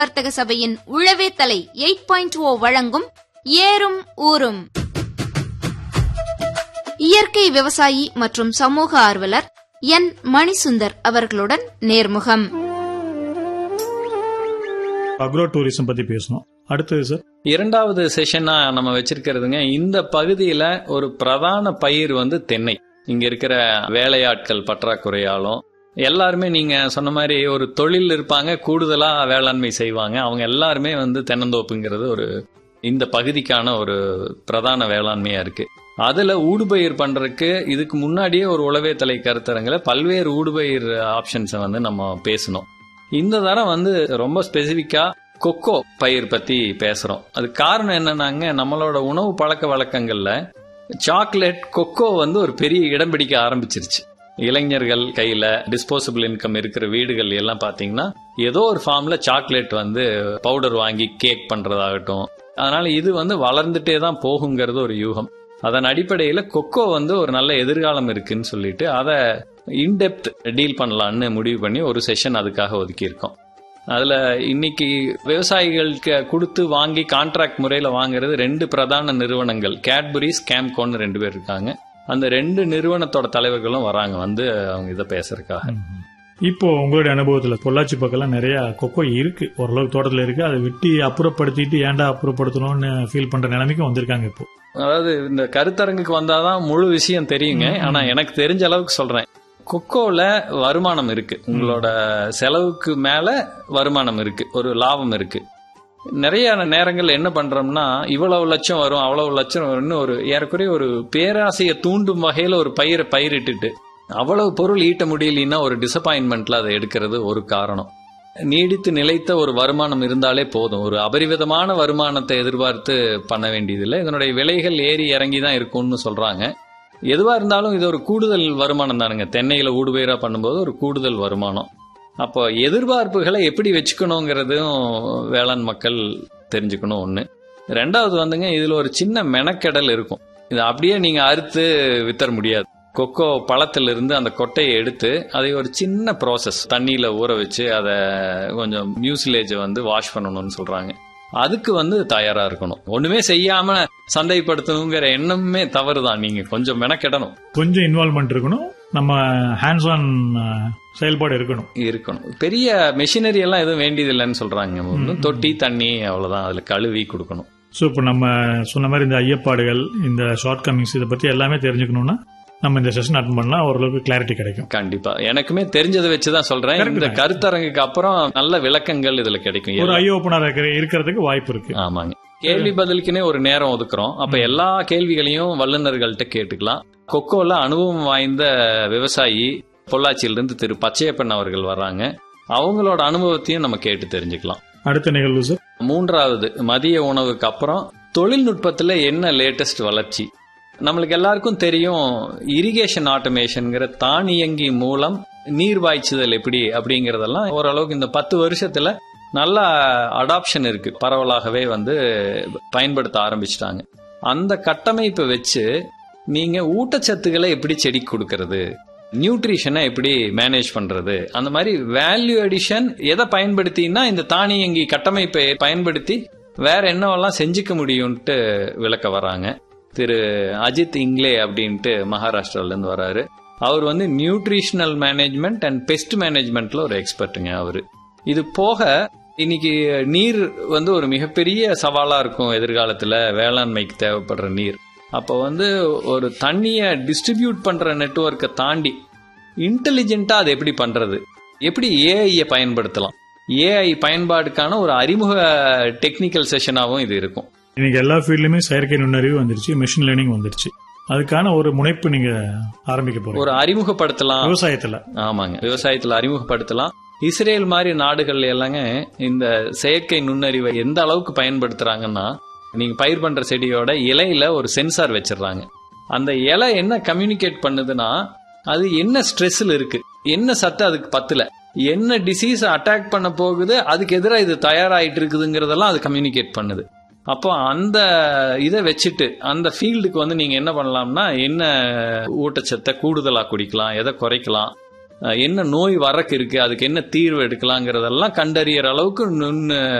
வர்த்தக சபையின் உழவே தலை எயிட் பாயிண்ட் ஓ வழங்கும் ஏறும் ஊரும் இயற்கை விவசாயி மற்றும் சமூக ஆர்வலர் என் மணிசுந்தர் அவர்களுடன் நேர்முகம் அக்ரோ டூரிசம் பத்தி பேசணும் அடுத்தது சார் இரண்டாவது செஷனா நம்ம வச்சிருக்கிறதுங்க இந்த பகுதியில ஒரு பிரதான பயிர் வந்து தென்னை இங்க இருக்கிற வேலையாட்கள் பற்றாக்குறையாலும் எல்லாருமே நீங்க சொன்ன மாதிரி ஒரு தொழில் இருப்பாங்க கூடுதலா வேளாண்மை செய்வாங்க அவங்க எல்லாருமே வந்து தென்னந்தோப்புங்கிறது ஒரு இந்த பகுதிக்கான ஒரு பிரதான வேளாண்மையா இருக்கு அதுல ஊடுபயிர் பண்றதுக்கு இதுக்கு முன்னாடியே ஒரு உளவே தலை கருத்தரங்கில் பல்வேறு ஊடுபயிர் ஆப்ஷன்ஸை வந்து நம்ம பேசணும் இந்த தரம் வந்து ரொம்ப ஸ்பெசிஃபிக்கா கொக்கோ பயிர் பத்தி பேசுறோம் அது காரணம் என்னன்னாங்க நம்மளோட உணவு பழக்க வழக்கங்கள்ல சாக்லேட் கொக்கோ வந்து ஒரு பெரிய இடம் பிடிக்க ஆரம்பிச்சிருச்சு இளைஞர்கள் கையில டிஸ்போசபிள் இன்கம் இருக்கிற வீடுகள் எல்லாம் பாத்தீங்கன்னா ஏதோ ஒரு ஃபார்ம்ல சாக்லேட் வந்து பவுடர் வாங்கி கேக் பண்றதாகட்டும் அதனால இது வந்து வளர்ந்துட்டே தான் போகுங்கிறது ஒரு யூகம் அதன் அடிப்படையில் கொக்கோ வந்து ஒரு நல்ல எதிர்காலம் இருக்குன்னு சொல்லிட்டு அதை இன்டெப்த் டீல் பண்ணலான்னு முடிவு பண்ணி ஒரு செஷன் அதுக்காக ஒதுக்கியிருக்கோம் அதில் இன்னைக்கு விவசாயிகளுக்கு கொடுத்து வாங்கி கான்ட்ராக்ட் முறையில் வாங்குறது ரெண்டு பிரதான நிறுவனங்கள் கேட்பரிஸ் கேம்கோன்னு ரெண்டு பேர் இருக்காங்க அந்த ரெண்டு நிறுவனத்தோட தலைவர்களும் வராங்க வந்து அவங்க இதை பேசுறதுக்காக இப்போ உங்களுடைய அனுபவத்துல பொள்ளாச்சி பக்கம்லாம் நிறைய கொக்கோ இருக்கு ஓரளவுக்கு தோட்டத்துல இருக்கு அதை வெட்டி அப்புறப்படுத்திட்டு ஏன்டா அப்புறப்படுத்தணும்னு ஃபீல் பண்ற நிலைமைக்கு வந்திருக்காங்க இப்போ அதாவது இந்த கருத்தரங்குக்கு வந்தாதான் முழு விஷயம் தெரியுங்க ஆனா எனக்கு தெரிஞ்ச அளவுக்கு சொல்றேன் கொக்கோல வருமானம் இருக்கு உங்களோட செலவுக்கு மேல வருமானம் இருக்கு ஒரு லாபம் இருக்கு நிறைய நேரங்கள் என்ன பண்றோம்னா இவ்வளவு லட்சம் வரும் அவ்வளவு லட்சம் வரும்னு ஒரு ஏறக்குறைய ஒரு பேராசையை தூண்டும் வகையில ஒரு பயிரை பயிரிட்டுட்டு அவ்வளவு பொருள் ஈட்ட முடியலன்னா ஒரு டிசப்பாயின்மெண்ட்ல அதை எடுக்கிறது ஒரு காரணம் நீடித்து நிலைத்த ஒரு வருமானம் இருந்தாலே போதும் ஒரு அபரிவிதமான வருமானத்தை எதிர்பார்த்து பண்ண வேண்டியதில்லை இதனுடைய விலைகள் ஏறி இறங்கி தான் இருக்கும்னு சொல்றாங்க எதுவா இருந்தாலும் இது ஒரு கூடுதல் வருமானம் தானுங்க தென்னையில ஊடுபயிரா பண்ணும்போது ஒரு கூடுதல் வருமானம் அப்போ எதிர்பார்ப்புகளை எப்படி வச்சுக்கணுங்கிறதும் வேளாண் மக்கள் தெரிஞ்சுக்கணும் ஒண்ணு ரெண்டாவது வந்துங்க இதுல ஒரு சின்ன மெனக்கெடல் இருக்கும் இது அப்படியே நீங்க அறுத்து வித்தர முடியாது கொக்கோ பழத்திலிருந்து அந்த கொட்டையை எடுத்து அதை ஒரு சின்ன ப்ராசஸ் தண்ணியில ஊற வச்சு அதை கொஞ்சம் மியூசிலேஜை வந்து வாஷ் பண்ணணும்னு சொல்றாங்க அதுக்கு வந்து தயாரா இருக்கணும் ஒண்ணுமே செய்யாம சந்தைப்படுத்தணுங்கிற எண்ணமே தவறு தான் நீங்க கொஞ்சம் மெனக்கெடணும் கொஞ்சம் இன்வால்மெண்ட் இருக்கணும் நம்ம ஹேண்ட்ஸ் ஆன் செயல்பாடு இருக்கணும் இருக்கணும் பெரிய மெஷினரி எல்லாம் எதுவும் வேண்டியதில்லைன்னு சொல்றாங்க ஒண்ணும் தொட்டி தண்ணி அவ்வளவுதான் அதுல கழுவி கொடுக்கணும் ஸோ இப்போ நம்ம சொன்ன மாதிரி இந்த ஐயப்பாடுகள் இந்த ஷார்ட் கமிங்ஸ் இதை பத்தி எல்லாமே தெரிஞ்சுக்கணும்னா நம்ம இந்த செஷன் அட்டன் பண்ணா ஓரளவுக்கு கிளாரிட்டி கிடைக்கும் கண்டிப்பா எனக்குமே தெரிஞ்சதை வச்சுதான் சொல்றேன் Correct இந்த தான். கருத்தரங்குக்கு அப்புறம் நல்ல விளக்கங்கள் இதுல கிடைக்கும் ஒரு ஐ ஓப்பனர் இருக்கிறதுக்கு வாய்ப்பு இருக்கு ஆமாங்க கேள்வி பதிலுக்குனே ஒரு நேரம் ஒதுக்குறோம் அப்ப எல்லா கேள்விகளையும் வல்லுநர்கள்ட்ட கேட்டுக்கலாம் கொக்கோல அனுபவம் வாய்ந்த விவசாயி பொள்ளாச்சியிலிருந்து திரு பச்சையப்பன் அவர்கள் வர்றாங்க அவங்களோட அனுபவத்தையும் நம்ம கேட்டு தெரிஞ்சுக்கலாம் அடுத்த நிகழ்வு சார் மூன்றாவது மதிய உணவுக்கு அப்புறம் தொழில்நுட்பத்துல என்ன லேட்டஸ்ட் வளர்ச்சி நம்மளுக்கு எல்லாருக்கும் தெரியும் இரிகேஷன் ஆட்டோமேஷன்ங்கிற தானியங்கி மூலம் நீர் பாய்ச்சுதல் எப்படி அப்படிங்கறதெல்லாம் ஓரளவுக்கு இந்த பத்து வருஷத்துல நல்ல அடாப்ஷன் இருக்கு பரவலாகவே வந்து பயன்படுத்த ஆரம்பிச்சிட்டாங்க அந்த கட்டமைப்பை வச்சு நீங்க ஊட்டச்சத்துக்களை எப்படி செடிக்கு கொடுக்கறது நியூட்ரிஷனை எப்படி மேனேஜ் பண்றது அந்த மாதிரி வேல்யூ அடிஷன் எதை பயன்படுத்தினா இந்த தானியங்கி கட்டமைப்பை பயன்படுத்தி வேற என்னவெல்லாம் செஞ்சுக்க முடியும்ட்டு விளக்க வராங்க திரு அஜித் இங்லே அப்படின்ட்டு மகாராஷ்டிரால இருந்து வராரு அவர் வந்து நியூட்ரிஷனல் மேனேஜ்மெண்ட் அண்ட் பெஸ்ட் மேனேஜ்மெண்ட்ல ஒரு எக்ஸ்பர்ட்டுங்க அவரு இது போக இன்னைக்கு நீர் வந்து ஒரு மிகப்பெரிய சவாலா இருக்கும் எதிர்காலத்துல வேளாண்மைக்கு தேவைப்படுற நீர் அப்போ வந்து ஒரு தண்ணியை டிஸ்ட்ரிபியூட் பண்ற நெட்வொர்க்கை தாண்டி இன்டெலிஜென்ட்டா அதை எப்படி பண்றது எப்படி ஏஐயை பயன்படுத்தலாம் ஏஐ பயன்பாடுக்கான ஒரு அறிமுக டெக்னிக்கல் செஷனாகவும் இது இருக்கும் இன்னைக்கு எல்லா ஃபீல்ட்லயுமே செயற்கை நுண்ணறிவு வந்துருச்சு மெஷின் லேர்னிங் வந்துருச்சு அதுக்கான ஒரு முனைப்பு நீங்க ஆரம்பிக்க போறீங்க ஒரு அறிமுகப்படுத்தலாம் விவசாயத்துல ஆமாங்க விவசாயத்துல அறிமுகப்படுத்தலாம் இஸ்ரேல் மாதிரி நாடுகள் எல்லாங்க இந்த செயற்கை நுண்ணறிவை எந்த அளவுக்கு பயன்படுத்துறாங்கன்னா நீங்க பயிர் பண்ற செடியோட இலையில ஒரு சென்சார் வச்சிடுறாங்க அந்த இலை என்ன கம்யூனிகேட் பண்ணுதுன்னா அது என்ன ஸ்ட்ரெஸ்ல இருக்கு என்ன சத்து அதுக்கு பத்தல என்ன டிசீஸ் அட்டாக் பண்ண போகுது அதுக்கு எதிராக இது தயாராயிட்டு இருக்குதுங்கிறதெல்லாம் அது கம்யூனிகேட் பண்ணுது அப்போ அந்த இதை வச்சுட்டு அந்த ஃபீல்டுக்கு வந்து நீங்க என்ன பண்ணலாம்னா என்ன ஊட்டச்சத்தை கூடுதலா குடிக்கலாம் எதை குறைக்கலாம் அஹ், என்ன நோய் வரக்கு இருக்கு அதுக்கு என்ன தீர்வு எடுக்கலாங்கிறதெல்லாம் கண்டறியற அளவுக்கு நுண்ணு